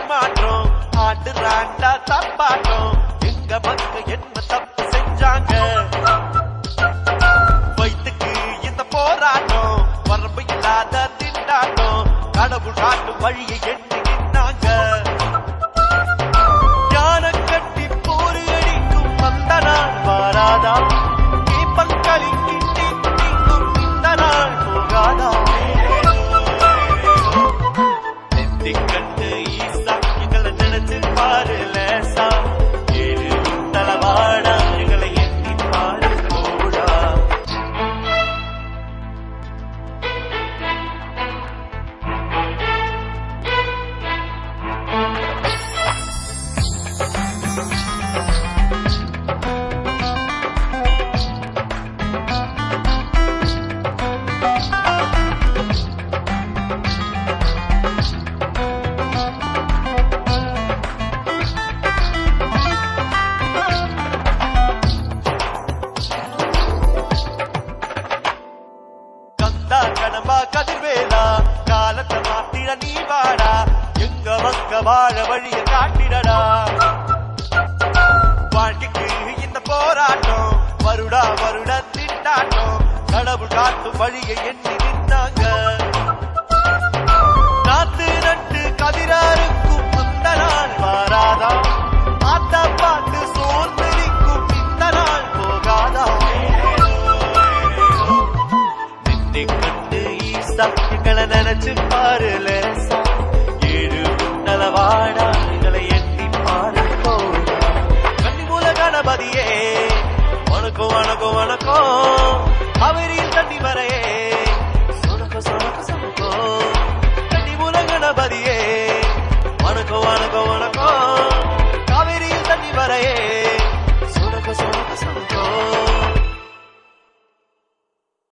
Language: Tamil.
மாற்றம் ஆண்டு ராண்டா தப்பாட்டம் எங்க மக்க என்ன தப்பு செஞ்சாங்க வயிற்றுக்கு இந்த போராட்டம் வரம்பு இல்லாத திண்டாட்டம் கடவுள் காட்டும் வழியை எண்ணி நின்னாங்க ஞான கட்டி போரு அடிக்கும் அந்த நாள் வாராதா தீபங்களி கிட்டி நீங்கும் இந்த நாள் போகாதா நெத்தி கண்டு ஈசா எங்களை நினைச்சு பாரு லேசா ஏழு தலவாடா எங்களை எண்ணி பாரு போடா கந்தா கடம்பா கதிர்வேலா காலத்தை மாத்திட நீ வாடா எங்க மக்க வாழ வழிய காட்டிடடா வாழ்க்கைக்கு இந்த போராட்டம் வருடா வருட திண்டாட்டம் கடவுள் காட்டும் வழியை எண்ணி நின்னாங்க நாத்து நட்டு கதிராருக்கும் அந்த நாள் மாறாதா ஆத்தா பாட்டு சோர்ந்து நிற்கும் இந்த நாள் போகாதா நின்னை கண்டு ஈசா எங்களை நினைச்சு பாரு லேசா ஏழு நலவாடா எங்களை எண்ணி பாரு போடா கன்னிமூல கணபதியே வணக்கம் வணக்கம் வணக்கம் அவரில் தண்ணி வரையே